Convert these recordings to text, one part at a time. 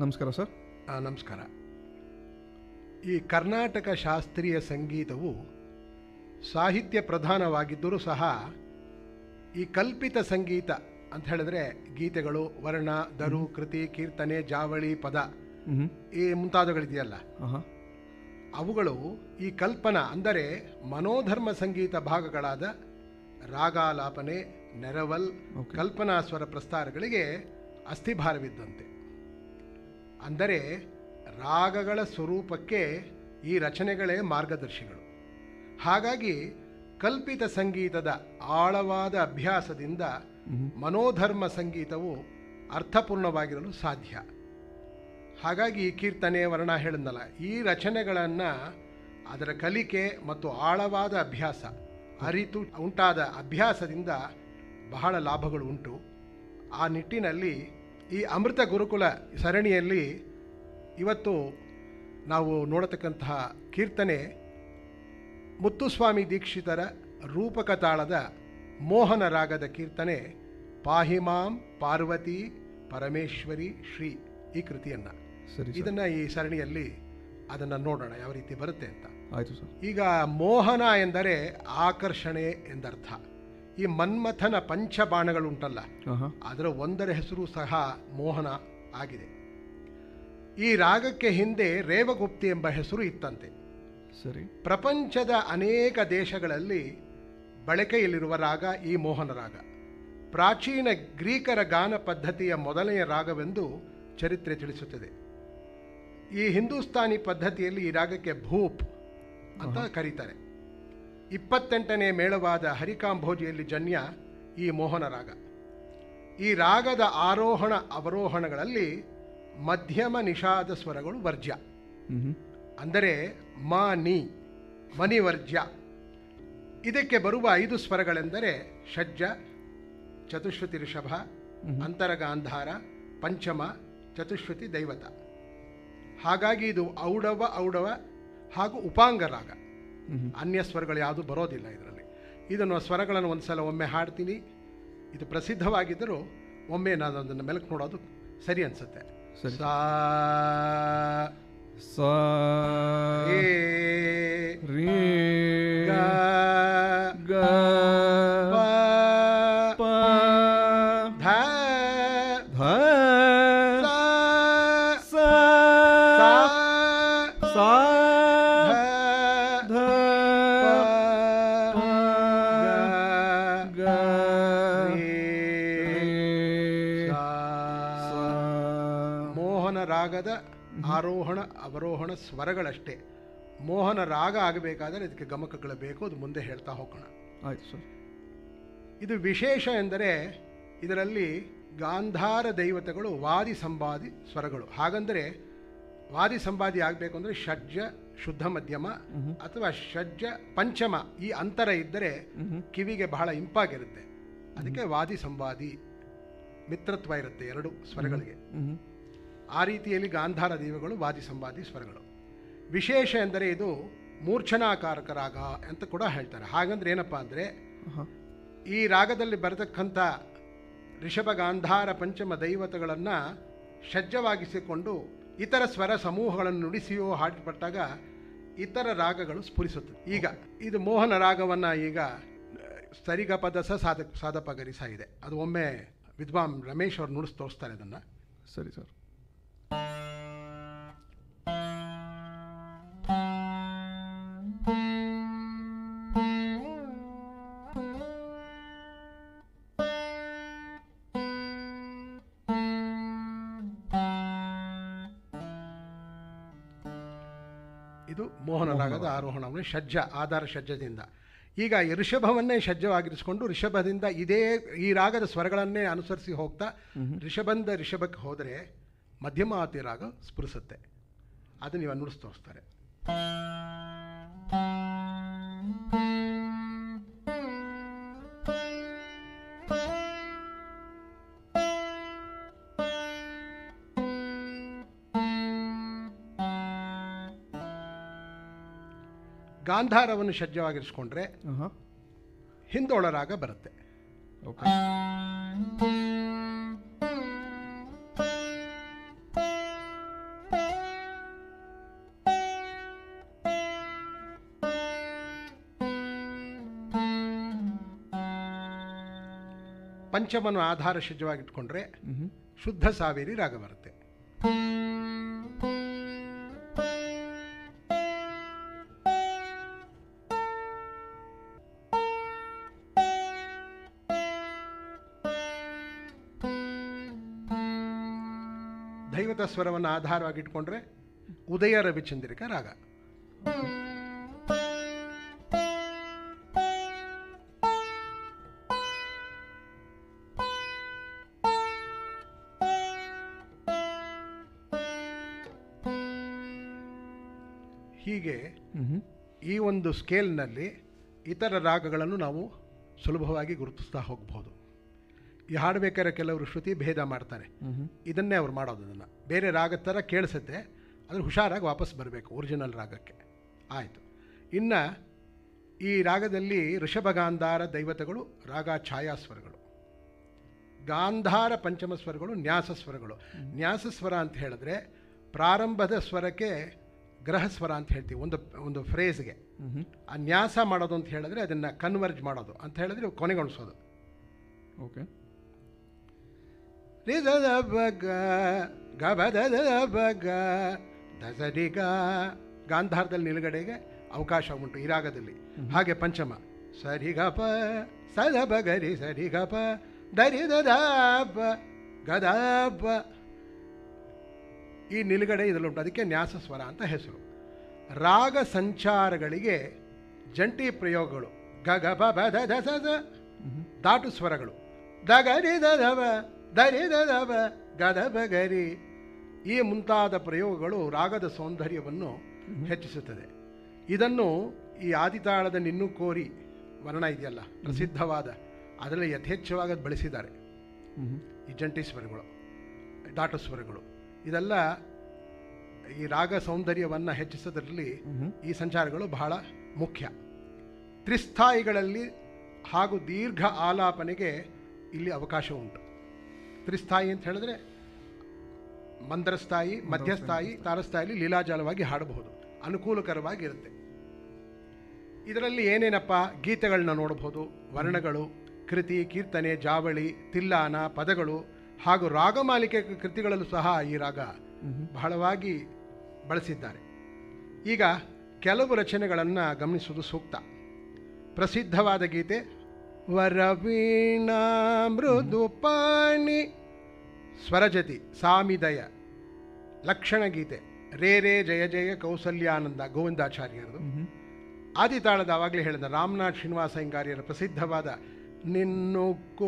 ನಮಸ್ಕಾರ ಸರ್ ಆ, ನಮಸ್ಕಾರ ಈ ಕರ್ನಾಟಕ ಶಾಸ್ತ್ರೀಯ ಸಂಗೀತವು ಸಾಹಿತ್ಯ ಪ್ರಧಾನವಾಗಿದ್ದರೂ ಸಹ ಈ ಕಲ್ಪಿತ ಸಂಗೀತ ಅಂತ ಹೇಳಿದ್ರೆ ಗೀತೆಗಳು ವರ್ಣ ದರು ಕೃತಿ ಕೀರ್ತನೆ ಜಾವಳಿ ಪದ ಹ್ಞೂ ಈ ಮುಂತಾದವುಗಳಿದೆಯಲ್ಲ ಹಾಂ ಹಾಂ ಅವುಗಳು ಈ ಕಲ್ಪನಾ ಅಂದರೆ ಮನೋಧರ್ಮ ಸಂಗೀತ ಭಾಗಗಳಾದ ರಾಗಾಲಾಪನೆ ನೆರವಲ್ Okay. ಕಲ್ಪನಾ ಸ್ವರ ಪ್ರಸ್ತಾರಗಳಿಗೆ ಅಸ್ಥಿಭಾರವಿದ್ದಂತೆ ಅಂದರೆ ರಾಗಗಳ ಸ್ವರೂಪಕ್ಕೆ ಈ ರಚನೆಗಳೇ ಮಾರ್ಗದರ್ಶಿಗಳು ಹಾಗಾಗಿ ಕಲ್ಪಿತ ಸಂಗೀತದ ಆಳವಾದ ಅಭ್ಯಾಸದಿಂದ ಮನೋಧರ್ಮ ಸಂಗೀತವು ಅರ್ಥಪೂರ್ಣವಾಗಿರಲು ಸಾಧ್ಯ ಹಾಗಾಗಿ ಈ ಕೀರ್ತನೆ ವರ್ಣ ಹೇಳಿದ್ನಲ್ಲ ಈ ರಚನೆಗಳನ್ನು ಅದರ ಕಲಿಕೆ ಮತ್ತು ಆಳವಾದ ಅಭ್ಯಾಸ ಅರಿತು ಉಂಟಾದ ಅಭ್ಯಾಸದಿಂದ ಬಹಳ ಲಾಭಗಳು ಉಂಟು ಆ ನಿಟ್ಟಿನಲ್ಲಿ ಈ ಅಮೃತ ಗುರುಕುಲ ಸರಣಿಯಲ್ಲಿ ಇವತ್ತು ನಾವು ನೋಡತಕ್ಕಂತಹ ಕೀರ್ತನೆ ಮುತ್ತುಸ್ವಾಮಿ ದೀಕ್ಷಿತರ ರೂಪಕ ತಾಳದ ಮೋಹನ ರಾಗದ ಕೀರ್ತನೆ ಪಾಹಿಮಾಂ ಪಾರ್ವತಿ ಪರಮೇಶ್ವರಿ ಶ್ರೀ ಈ ಕೃತಿಯನ್ನು ಸರಿ ಸರ್ ಇದನ್ನು ಈ ಸರಣಿಯಲ್ಲಿ ಅದನ್ನು ನೋಡೋಣ ಯಾವ ರೀತಿ ಬರುತ್ತೆ ಅಂತ ಆಯಿತು ಸರ್ ಈಗ ಮೋಹನ ಎಂದರೆ ಆಕರ್ಷಣೆ ಎಂದರ್ಥ ಈ ಮನ್ಮಥನ ಪಂಚಬಾಣಗಳುಂಟಲ್ಲ ಹಾಂ ಹಾಂ ಅದರ ಒಂದರ ಹೆಸರು ಸಹ ಮೋಹನ ಆಗಿದೆ ಈ ರಾಗಕ್ಕೆ ಹಿಂದೆ ರೇವಗುಪ್ತಿ ಎಂಬ ಹೆಸರು ಇತ್ತಂತೆ ಸರಿ ಪ್ರಪಂಚದ ಅನೇಕ ದೇಶಗಳಲ್ಲಿ ಬಳಕೆಯಲ್ಲಿರುವ ರಾಗ ಈ ಮೋಹನ ರಾಗ ಪ್ರಾಚೀನ ಗ್ರೀಕರ ಗಾನ ಪದ್ಧತಿಯ ಮೊದಲನೆಯ ರಾಗವೆಂದು ಚರಿತ್ರೆ ತಿಳಿಸುತ್ತದೆ ಈ ಹಿಂದೂಸ್ತಾನಿ ಪದ್ಧತಿಯಲ್ಲಿ ಈ ರಾಗಕ್ಕೆ ಭೂಪ್ ಅಂತ ಕರೀತಾರೆ ಇಪ್ಪತ್ತೆಂಟನೇ ಮೇಳವಾದ ಹರಿಕಾಂಭೋಜಿಯಲ್ಲಿ ಜನ್ಯ ಈ ಮೋಹನ ರಾಗ ಈ ರಾಗದ ಆರೋಹಣ ಅವರೋಹಣಗಳಲ್ಲಿ ಮಧ್ಯಮ ನಿಷಾದ ಸ್ವರಗಳು ವರ್ಜ್ಯ ಹ್ಞೂ ಹ್ಞೂ ಅಂದರೆ ಮ ನಿ ಮನಿವರ್ಜ್ಯ ಇದಕ್ಕೆ ಬರುವ ಐದು ಸ್ವರಗಳೆಂದರೆ ಷಡ್ಜ ಚತುಶ್ರುತಿ ಋಷಭ ಅಂತರಗಾಂಧಾರ ಪಂಚಮ ಚತುಶ್ರುತಿ ದೈವತ ಹಾಗಾಗಿ ಇದು ಔಡವ ಔಡವ ಹಾಗೂ ಉಪಾಂಗ ರಾಗ ಹ್ಞೂ ಅನ್ಯ ಸ್ವರಗಳು ಯಾವುದು ಬರೋದಿಲ್ಲ ಇದರಲ್ಲಿ ಇದನ್ನು ಸ್ವರಗಳನ್ನು ಒಂದು ಸಲ ಒಮ್ಮೆ ಹಾಡ್ತೀನಿ ಇದು ಪ್ರಸಿದ್ಧವಾಗಿದ್ದರೂ ಒಮ್ಮೆ ನಾನು ಅದನ್ನು ಮೆಲುಕು ನೋಡೋದು ಸರಿ ಅನಿಸುತ್ತೆ ಸರಿ. ಸಾ ಸ ರೇ ರೀ ಗ ಗ ಪ ಪ ಧ ಧ ಸ ಸ ಸಾ ಸಾ ಧ ಧ ಪ ಗ ರೇ ಸಾ. ಮೋಹನ ರಾಗದ ಆರೋಹಣ ಅವರೋಹಣ ಸ್ವರಗಳಷ್ಟೇ ಮೋಹನ ರಾಗ ಆಗಬೇಕಾದರೆ ಇದಕ್ಕೆ ಗಮಕಗಳು ಬೇಕು ಅದು ಮುಂದೆ ಹೇಳ್ತಾ ಹೋಗೋಣ ಆಯ್ತು ಸರ್ ಇದು ವಿಶೇಷ ಎಂದರೆ ಇದರಲ್ಲಿ ಗಾಂಧಾರ ದೈವತೆಗಳು ವಾದಿ ಸಂವಾದಿ ಸ್ವರಗಳು ಹಾಗಂದರೆ ವಾದಿ ಸಂವಾದಿ ಆಗಬೇಕು ಅಂದರೆ ಷಡ್ಜ ಶುದ್ಧ ಮಧ್ಯಮ ಅಥವಾ ಷಡ್ಜ ಪಂಚಮ ಈ ಅಂತರ ಇದ್ದರೆ ಕಿವಿಗೆ ಬಹಳ ಇಂಪಾಗಿರುತ್ತೆ ಅದಕ್ಕೆ ವಾದಿ ಸಂವಾದಿ ಮಿತ್ರತ್ವ ಇರುತ್ತೆ ಎರಡು ಸ್ವರಗಳಿಗೆ ಹ್ಞೂ ಆ ರೀತಿಯಲ್ಲಿ ಗಾಂಧಾರ ದೈವಗಳು ವಾದಿ ಸಂವಾದಿ ಸ್ವರಗಳು ವಿಶೇಷ ಎಂದರೆ ಇದು ಮೂರ್ಛನಾಕಾರಕ ರಾಗ ಅಂತ ಕೂಡ ಹೇಳ್ತಾರೆ ಹಾಗಂದ್ರೆ ಏನಪ್ಪ ಅಂದರೆ ಹಾಂ ಈ ರಾಗದಲ್ಲಿ ಬರತಕ್ಕಂಥ ಋಷಭ ಗಾಂಧಾರ ಪಂಚಮ ದೈವತಗಳನ್ನು ಷಜ್ಜವಾಗಿಸಿಕೊಂಡು ಇತರ ಸ್ವರ ಸಮೂಹಗಳನ್ನು ನುಡಿಸಿಯೋ ಹಾಡಿಪಟ್ಟಾಗ ಇತರ ರಾಗಗಳು ಸ್ಫುರಿಸುತ್ತದೆ ಈಗ ಇದು ಮೋಹನ ರಾಗವನ್ನು ಈಗ ಸರಿಗಪದ ಸ ಸಾಧ ಸಾಧಪಗರಿಸ ಇದೆ ಅದು ಒಮ್ಮೆ ವಿದ್ವಾನ್ ರಮೇಶ್ ಅವರು ನುಡಿಸಿ ತೋರಿಸ್ತಾರೆ ಅದನ್ನು ಸರಿ ಸರ್ ಇದು ಮೋಹನ ರಾಗದ ಆರೋಹಣವನ್ನು ಷಡ್ಜ ಆಧಾರ ಷಡ್ಜದಿಂದ ಈಗ ಈ ಋಷಭವನ್ನೇ ಷಡ್ಜವಾಗಿರಿಸಿಕೊಂಡು ಋಷಭದಿಂದ ಇದೇ ಈ ರಾಗದ ಸ್ವರಗಳನ್ನೇ ಅನುಸರಿಸಿ ಹೋಗ್ತಾ ಋಷಭಂದ ಋಷಭಕ್ಕೆ ಹೋದರೆ ಮಧ್ಯಮಾವತಿ ರಾಗ ಸ್ಫುರಿಸುತ್ತೆ ಅದನ್ನು ನೀವು ನುಡಿಸ್ ತೋರಿಸ್ತಾರೆ ಗಾಂಧಾರವನ್ನು ಷಡ್ಜವಾಗಿರಿಸ್ಕೊಂಡ್ರೆ ಹಾಂ ಹಿಂದೋಳ ರಾಗ ಬರುತ್ತೆ ಪಂಚಮನ ಆಧಾರ ಶುದ್ಧವಾಗಿಟ್ಕೊಂಡ್ರೆ ಮ್ಹೂ. ಶುದ್ಧ ಸಾವೇರಿ ರಾಗ ಬರುತ್ತೆ ದೈವತ ಸ್ವರವನ್ನು ಆಧಾರವಾಗಿಟ್ಕೊಂಡ್ರೆ ಉದಯ ರವಿಚಂದ್ರಿಕ ರಾಗ ಹೀಗೆ ಮ್ಹೂ. ಈ ಒಂದು ಸ್ಕೇಲ್ನಲ್ಲಿ ಇತರ ರಾಗಗಳನ್ನು ನಾವು ಸುಲಭವಾಗಿ ಗುರುತಿಸ್ತಾ ಹೋಗ್ಬೋದು ಈ ಹಾಡಬೇಕಾದ್ರೆ ಕೆಲವರು ಶ್ರುತಿ ಭೇದ ಮಾಡ್ತಾರೆ ಮ್ಹೂ. ಇದನ್ನೇ ಅವ್ರು ಮಾಡೋದು ಅದನ್ನು ಬೇರೆ ರಾಗದ ಥರ ಕೇಳಿಸುತ್ತೆ ಅದ್ರ ಹುಷಾರಾಗಿ ವಾಪಸ್ ಬರಬೇಕು ಒರಿಜಿನಲ್ ರಾಗಕ್ಕೆ ಆಯಿತು ಇನ್ನು ಈ ರಾಗದಲ್ಲಿ ಋಷಭಗಾಂಧಾರ ದೈವತಗಳು ರಾಗ ಛಾಯಾಸ್ವರಗಳು ಗಾಂಧಾರ ಪಂಚಮ ಸ್ವರಗಳು ನ್ಯಾಸ ಸ್ವರಗಳು ನ್ಯಾಸ ಸ್ವರ ಅಂತ ಹೇಳಿದ್ರೆ ಪ್ರಾರಂಭದ ಸ್ವರಕ್ಕೆ ಗ್ರಹ ಸ್ವರ ಅಂತ ಹೇಳ್ತೀವಿ ಒಂದು ಒಂದು ಫ್ರೇಸ್ಗೆ ಮ್ಹೂ. ಆ ನ್ಯಾಸ ಮಾಡೋದು ಅಂತ ಹೇಳಿದ್ರೆ ಅದನ್ನು ಕನ್ವರ್ಜ್ ಮಾಡೋದು ಅಂತ ಹೇಳಿದ್ರೆ ಕೊನೆಗೊಳಿಸೋದು ಓಕೆ ರಿ ದ ದ ಬ ಗ ಗ ಬ ದ ದ ದ ಬ ಗ ದ ಸ ರಿ ಗ ಗಾಂಧಾರದಲ್ಲಿ ನಿಲುಗಡೆಗೆ ಅವಕಾಶ ಉಂಟು ಈ ರಾಗದಲ್ಲಿ ಹಾಗೆ ಪಂಚಮ ಸರಿ ಗ ಪ ಸ ದ ಬ ಗ ರಿ ಸರಿ ಗ ಪ ದ ರಿ ದ ದ ಬ ಗ ದ ಬ ಈ ನಿಲುಗಡೆ ಇದರಲ್ಲುಂಟು ಅದಕ್ಕೆ ನ್ಯಾಸ ಸ್ವರ ಅಂತ ಹೆಸರು ರಾಗ ಸಂಚಾರಗಳಿಗೆ ಜಂಟಿ ಪ್ರಯೋಗಗಳು ಗ ಗ ಬ ಬ ದ ದ ಸ ದ ಮ್ಹೂ. ದಾಟು ಸ್ವರಗಳು ದಗರಿ ದದವ ದರಿ ದದವ ಗದಬ ಗರಿ ಈ ಮುಂತಾದ ಪ್ರಯೋಗಗಳು ರಾಗದ ಸೌಂದರ್ಯವನ್ನು ಹೆಚ್ಚಿಸುತ್ತದೆ ಇದನ್ನು ಈ ಆದಿತಾಳದ ನಿನ್ನೂ ಕೋರಿ ವರ್ಣ ಇದೆಯಲ್ಲ ಪ್ರಸಿದ್ಧವಾದ ಅದರಲ್ಲಿ ಯಥೇಚ್ಛವಾಗಿ ಅದ್ ಬಳಸಿದ್ದಾರೆ ಮ್ಹೂ. ಈ ಜಂಟಿ ಸ್ವರಗಳು ದಾಟು ಸ್ವರಗಳು ಇದೆಲ್ಲ ಈ ರಾಗ ಸೌಂದರ್ಯವನ್ನು ಹೆಚ್ಚಿಸೋದ್ರಲ್ಲಿ ಮ್ಹೂ. ಈ ಸಂಚಾರಗಳು ಬಹಳ ಮುಖ್ಯ ತ್ರಿಸ್ಥಾಯಿಗಳಲ್ಲಿ ಹಾಗೂ ದೀರ್ಘ ಆಲಾಪನೆಗೆ ಇಲ್ಲಿ ಅವಕಾಶ ಉಂಟು ತ್ರಿಸ್ಥಾಯಿ ಅಂತ ಹೇಳಿದ್ರೆ ಮಂದರಸ್ಥಾಯಿ ಮಧ್ಯಸ್ಥಾಯಿ ತಾರಸ್ಥಾಯಿಲಿ ಲೀಲಾಜಾಲವಾಗಿ ಹಾಡಬಹುದು ಅನುಕೂಲಕರವಾಗಿರುತ್ತೆ ಇದರಲ್ಲಿ ಏನೇನಪ್ಪ ಗೀತೆಗಳನ್ನ ನೋಡಬಹುದು ವರ್ಣಗಳು ಕೃತಿ ಕೀರ್ತನೆ ಜಾವಳಿ ತಿಲ್ಲಾನ ಪದಗಳು ಹಾಗೂ ರಾಗಮಾಲಿಕೆ ಕೃತಿಗಳಲ್ಲೂ ಸಹ ಈ ರಾಗ ಮ್ಹೂ. ಬಹಳವಾಗಿ ಬಳಸಿದ್ದಾರೆ ಈಗ ಕೆಲವು ರಚನೆಗಳನ್ನು ಗಮನಿಸುವುದು ಸೂಕ್ತ ಪ್ರಸಿದ್ಧವಾದ ಗೀತೆ ವರವೀಣಾ ಮೃದು ಪಾಣಿ ಸ್ವರಜತಿ ಸಾಮಿದಯ ಲಕ್ಷಣ ಗೀತೆ ರೇ ರೇ ಜಯ ಜಯ ಕೌಸಲ್ಯಾನಂದ ಗೋವಿಂದಾಚಾರ್ಯರದು ಮ್ಹೂ. ಆದಿತಾಳದ ಆವಾಗಲೇ ಹೇಳಿದ ರಾಮನಾಥ್ ಶ್ರೀನಿವಾಸ ಹಿಂಗಾರ್ಯರ ಪ್ರಸಿದ್ಧವಾದ ನಿನ್ನು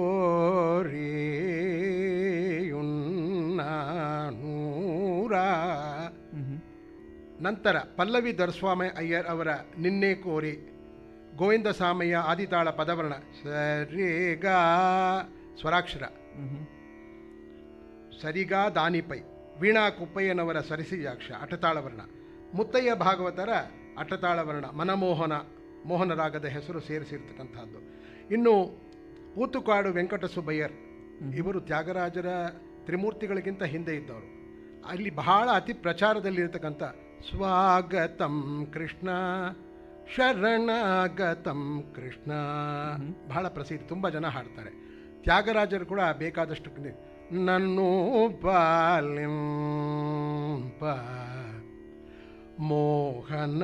ಕೋರಿಯುನ್ನೂರ ಮ್ಹೂ. ನಂತರ ಪಲ್ಲವಿ ದೊರಸ್ವಾಮಿ ಅಯ್ಯರ್ ಅವರ ನಿನ್ನೆ ಕೋರಿ ಗೋವಿಂದ ಸಾಮಯ್ಯ ಆದಿತಾಳ ಪದವರ್ಣ ಸರಿಗಾ ಸ್ವರಾಕ್ಷರ ಮ್ಹೂ. ಸರಿಗಾ ದಾನಿಪೈ ವೀಣಾ ಕುಪ್ಪಯ್ಯನವರ ಸರಿಸಿಜಾಕ್ಷ ಅಟತಾಳ ವರ್ಣ ಮುತ್ತಯ್ಯ ಭಾಗವತರ ಅಟತಾಳ ವರ್ಣ ಮನಮೋಹನ ಮೋಹನ ರಾಗದ ಹೆಸರು ಸೇರಿಸಿರ್ತಕ್ಕಂಥದ್ದು ಇನ್ನು ಊತುಕಾಡು ವೆಂಕಟ ಸುಬ್ಬಯ್ಯರ್ ಇವರು ತ್ಯಾಗರಾಜರ ತ್ರಿಮೂರ್ತಿಗಳಿಗಿಂತ ಹಿಂದೆ ಇದ್ದವರು ಅಲ್ಲಿ ಬಹಳ ಅತಿ ಪ್ರಚಾರದಲ್ಲಿರ್ತಕ್ಕಂಥ ಸ್ವಾಗತಂ ಕೃಷ್ಣ ಶರಣಾಗತಂ ಕೃಷ್ಣ ಬಹಳ ಪ್ರಸಿದ್ಧ ತುಂಬ ಜನ ಹಾಡ್ತಾರೆ ತ್ಯಾಗರಾಜರು ಕೂಡ ಬೇಕಾದಷ್ಟು ಕ- ನನ್ನು ಪಾಲಿಂಪ ಮೋಹನ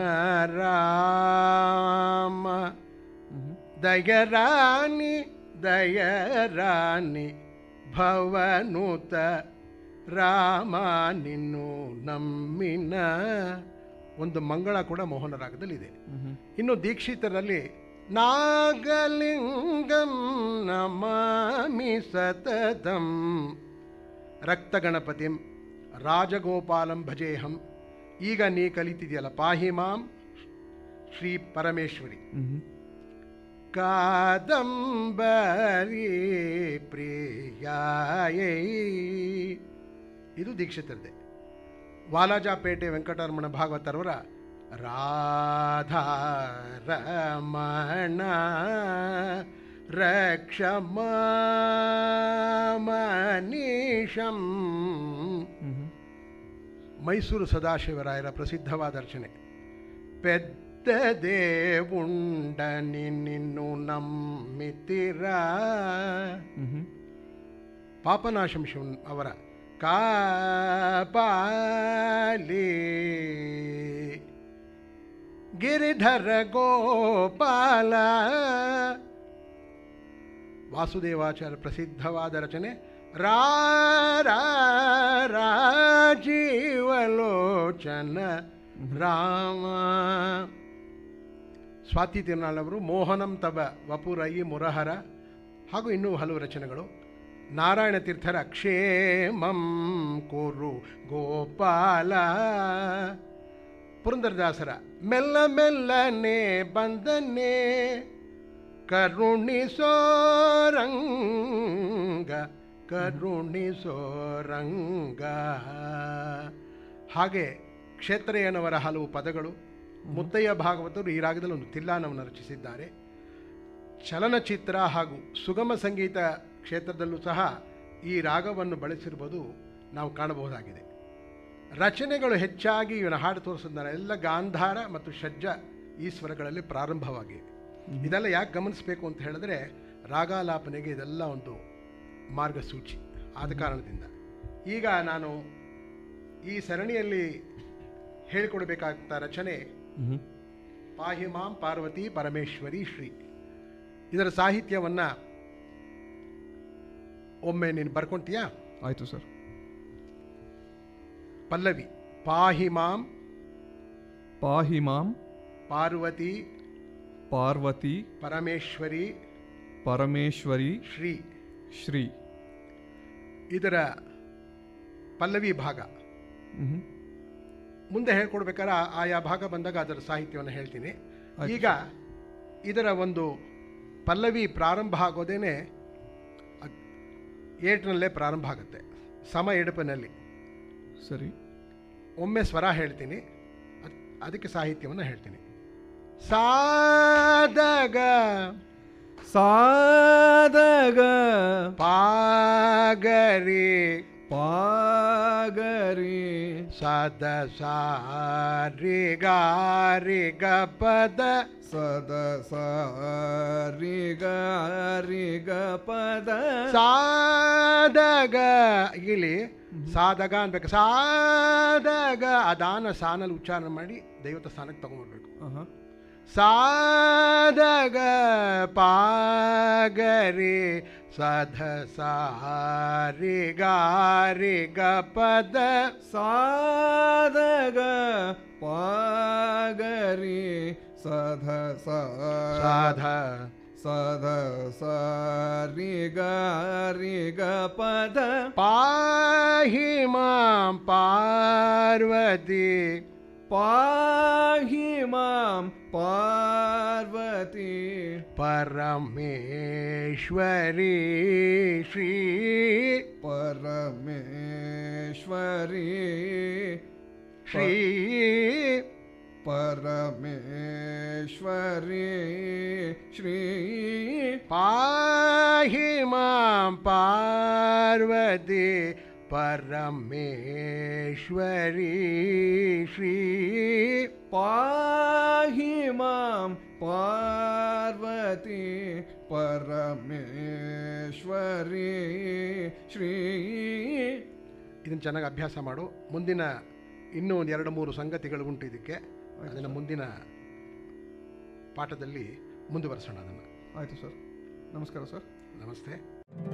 ರಾಮ ಮ್ಹೂ. ದಯರಾಣಿ ದಯರಾಣಿ ಭವನುತ ರಾಮ ನಿನ್ನು ನಮ್ಮಿನ ಒಂದು ಮಂಗಳ ಕೂಡ ಮೋಹನ ರಾಗದಲ್ಲಿದೆ ಮ್ಹೂ. ಇನ್ನು ದೀಕ್ಷಿತರಲ್ಲಿ ನಾಗಲಿಂಗಂ ನಮಾಮಿ ಸತತಂ ರಕ್ತಗಣಪತಿಂ ರಾಜಗೋಪಾಲಂ ಭಜೇಹಂ ಈಗ ನೀ ಕಲಿತಿದೆಯಲ್ಲ ಪಾಹಿ ಮಾಂ ಶ್ರೀ ಪರಮೇಶ್ವರಿ ಮ್ಹೂ. ಕಾದಂಬರಿ ಪ್ರಿಯಾಯೈ ಇದು ದೀಕ್ಷಿತರದೆ ವಾಲಾಜಾಪೇಟೆ ವೆಂಕಟರಮಣ ಭಾಗವತರವರ ರಾಧಾರಮಣ ರಕ್ಷಮನೀಶಂ ಮ್ಹೂ. ಮೈಸೂರು ಸದಾಶಿವರಾಯರ ಪ್ರಸಿದ್ಧವಾದ ರಚನೆ ಪೆದ್ದ ದೇವುಂಡ ನಿನ್ನು ನಮ್ಮಿತಿರ ಮ್ಹೂ. ಪಾಪನಾಶಂ ಶಿವನ್ ಅವರ ಕಾಪಾಲಿ ಗಿರಿಧರ ಗೋಪಾಲ ವಾಸುದೇವಾಚಾರ್ಯ ಪ್ರಸಿದ್ಧವಾದ ರಚನೆ ರಾ ರಾ ರಾಜೀವಲೋಚನ ರಾಮ ಸ್ವಾತಿ ತಿರುನಾಳವರು ಮೋಹನಂ ತಬ ವಪುರಯಿ ಮುರಹರ ಹಾಗೂ ಇನ್ನೂ ಹಲವು ರಚನೆಗಳು ನಾರಾಯಣ ತೀರ್ಥರ ಕ್ಷೇಮಂ ಕುರು ಗೋಪಾಲ ಪುರಂದರದಾಸರ ಮೆಲ್ಲ ಮೆಲ್ಲನೆ ಬಂದನೆ ಕರುಣಿಸೋರಂಗ ಕರುಣಿಸೋರಂಗ ಹಾಗೆ ಕ್ಷೇತ್ರಯ್ಯನವರ ಹಲವು ಪದಗಳು ಮುದ್ದಯ್ಯ ಭಾಗವತರು ಈ ರಾಗದಲ್ಲಿ ಒಂದು ತಿಲ್ಲಾನವನ್ನು ರಚಿಸಿದ್ದಾರೆ ಚಲನಚಿತ್ರ ಹಾಗೂ ಸುಗಮ ಸಂಗೀತ ಕ್ಷೇತ್ರದಲ್ಲೂ ಸಹ ಈ ರಾಗವನ್ನು ಬಳಸಿರುವುದು ನಾವು ಕಾಣಬಹುದಾಗಿದೆ ರಚನೆಗಳು ಹೆಚ್ಚಾಗಿ ಇವನ ಹಾಡು ತೋರಿಸಿದ್ದಾರೆ ಎಲ್ಲ ಗಾಂಧಾರ ಮತ್ತು ಷಡ್ಜ ಈ ಸ್ವರಗಳಲ್ಲಿ ಪ್ರಾರಂಭವಾಗಿವೆ ಇದೆಲ್ಲ ಯಾಕೆ ಗಮನಿಸಬೇಕು ಅಂತ ಹೇಳಿದ್ರೆ ರಾಗಾಲಾಪನೆಗೆ ಇದೆಲ್ಲ ಒಂದು ಮಾರ್ಗಸೂಚಿ ಆದ ಕಾರಣದಿಂದ ಈಗ ನಾನು ಈ ಸರಣಿಯಲ್ಲಿ ಹೇಳಿಕೊಡಬೇಕಾದ ರಚನೆ ಹ್ಮ್ ಪಾಹಿ ಮಾಂ ಪಾರ್ವತಿ ಪರಮೇಶ್ವರಿ ಶ್ರೀ ಇದರ ಸಾಹಿತ್ಯವನ್ನು ಒಮ್ಮೆ ನೀನು ಬರ್ಕೊಂತೀಯಾ ಆಯಿತು ಸರ್ ಪಲ್ಲವಿ ಪಾಹಿ ಮಾಂ ಪಾಹಿ ಮಾಂ ಪಾರ್ವತಿ ಪಾರ್ವತಿ ಪರಮೇಶ್ವರಿ ಪರಮೇಶ್ವರಿ ಶ್ರೀ ಶ್ರೀ ಇದರ ಪಲ್ಲವಿ ಭಾಗ ಹ್ಮ್ ಮುಂದೆ ಹೇಳ್ಕೊಡ್ಬೇಕಾದ್ರೆ ಆ- ಆಯಾ ಭಾಗ ಬಂದಾಗ ಅದರ ಸಾಹಿತ್ಯವನ್ನು ಹೇಳ್ತೀನಿ ಆಯ್ತು. ಈಗ ಇದರ ಒಂದು ಪಲ್ಲವಿ ಪ್ರಾರಂಭ ಆಗೋದೇನೆ ಅದ್- ಏಟ್ನಲ್ಲೇ ಪ್ರಾರಂಭ ಆಗುತ್ತೆ ಸಮ ಎಡಪಿನಲ್ಲಿ ಸರಿ ಒಮ್ಮೆ ಸ್ವರ ಹೇಳ್ತೀನಿ ಅದ್- ಅದಕ್ಕೆ ಸಾಹಿತ್ಯವನ್ನು ಹೇಳ್ತೀನಿ ಸಾದಗ ಸಾದಗ ಪಾಗರಿ ಪಾಗರಿ ಸದ ಸಾರಿ ಗಾರಿ ಗ ಪದ ಸದ ಸಾರಿ ಗಾರಿ ಗ ಪದ ಸಾದಗ ಇಲ್ಲಿ ಸಾದಗ ಅನ್ಬೇಕು ಸಾದಗ ಆ ದಾನ ಸಾನಲ್ಲಿ ಉಚ್ಚಾರಣೆ ಮಾಡಿ ದೈವತ ಸ್ಥಾನಕ್ಕೆ ತಗೊಂಡ್ಬರ್ಬೇಕು ಆಹಾ. ಸಾದಗ ಪಾಗರಿ ಸಧ ಸಾರಿ ಗಾರಿ ಗ ಪದ ಸಾದಗ ಪಾಗರಿ ಸಧ ಸಾಧ ಸಧ ಸಾರಿ ಗಾರಿ ಗ ಪದ ಪಾಹಿ ಮಾಂ ಪಾರ್ವತಿ ಪಾಹಿ ಮಾಂ ಪಾರ್ವತಿ ಪರಮೇಶ್ವರಿ ಶ್ರೀ ಪರಮೇಶ್ವರಿ ಶ್ರೀ ಪರಮೇಶ್ವರಿ ಶ್ರೀ ಪಾಹಿ ಮಾಂ ಪಾರ್ವತಿ ಪರಮೇಶ್ವರಿ ಶ್ರೀ ಪಾಹಿ ಮಾಂ ಪಾರ್ವತಿ ಪರಮೇಶ್ವರಿ ಶ್ರೀ ಇದನ್ನು ಚೆನ್ನಾಗಿ ಅಭ್ಯಾಸ ಮಾಡು ಮುಂದಿನ ಇನ್ನೂ ಒಂದು ಎರಡು ಮೂರು ಸಂಗತಿಗಳು ಉಂಟು ಇದಕ್ಕೆ ಅದನ್ನು ಮುಂದಿನ ಪಾಠದಲ್ಲಿ ಮುಂದುವರಿಸೋಣ ಅದನ್ನು ಆಯಿತು ಸರ್ ನಮಸ್ಕಾರ ಸರ್ ನಮಸ್ತೆ